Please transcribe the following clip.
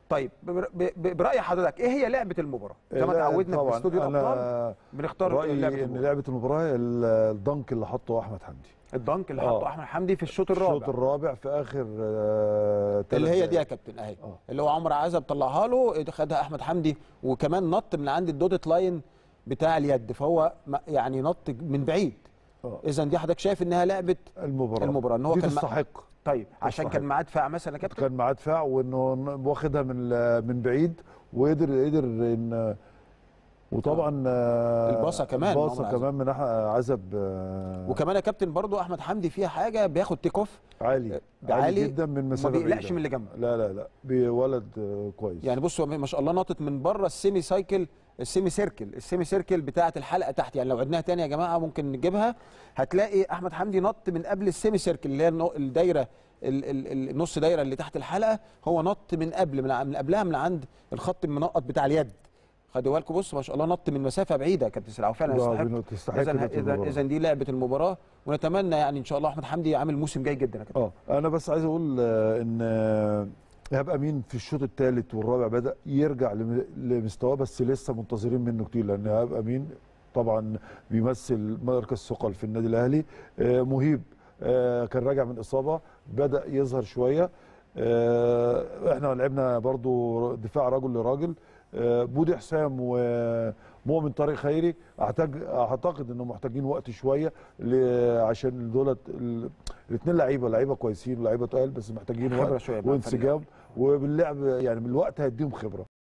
طيب بر- ب- ب- براي حضرتك ايه هي لعبه المباراه زي ما لا، اتعودنا في طبعاً استوديو الابطال انا بنختار رايي لعبه ان المباراه لعبه المباراه ال- الدنك اللي حطه احمد حمدي الدنك اللي آه. حطه احمد حمدي في الشوط الشوط الرابع الرابع في اخر آه، تلات اللي هي دي يا دقايق. كابتن اهي آه. اللي هو عمرو عزب طلعها له خدها احمد حمدي وكمان نط من عند الدوتت لاين بتاع اليد فهو م- يعني نط من بعيد آه. اذا دي حضرتك شايف انها لعبه المباراه المباراة، إن هو دي كان مع- تستحق طيب عشان صحيح. كان معاه دفاع مثلا يا كابتن كان معاه دفاع وانه واخدها من من بعيد وقدر قدر ان وطبعا آه، الباصة كمان، الباصه عمر عزب. كمان من أح- عزب آه، وكمان يا كابتن برضو احمد حمدي فيها حاجه بياخد تيك اوف عالي عالي عالي جدا من ما مسافه بيقلقش بعيدة. من اللي جنبه لا لا لا بولد آه، كويس يعني بص هو ما شاء الله ناطط من بره السيمي سايكل السيمي سيركل السيمي سيركل بتاعه الحلقه تحت يعني لو عدناها تاني يا جماعه ممكن نجيبها هتلاقي احمد حمدي نط من قبل السيمي سيركل اللي هي النو- الدايره ال- ال- النص دايره اللي تحت الحلقه هو نط من قبل من ع- من قبلها من عند الخط المنقط بتاع اليد خدوا بالكم بص ما شاء الله نط من مسافه بعيده يا كابتن سلعه وفعلا لا، يستحق بينو- تستحق اذا لعبة اذا المباراة. اذا دي لعبه المباراه ونتمنى يعني ان شاء الله احمد حمدي عامل موسم جيد جدا يا كابتن اه انا بس عايز اقول آه، ان آه، ايهاب امين في الشوط الثالث والرابع بدا يرجع لم- لمستواه بس لسه منتظرين منه كتير لان ايهاب امين طبعا بيمثل مركز ثقل في النادي الاهلي آه، مهيب آه، كان راجع من اصابه بدا يظهر شويه آه، احنا لعبنا برضو دفاع رجل لراجل آه، بودي حسام ومؤمن طارق خيري اعتقد اعتقد انهم محتاجين وقت شويه ل- عشان دولت الاثنين لعيبه لعيبه كويسين ولعيبه تقال بس محتاجين خبرة وقت شوية مع الفريق. وانسجام وباللعب يعني بالوقت هيديهم خبره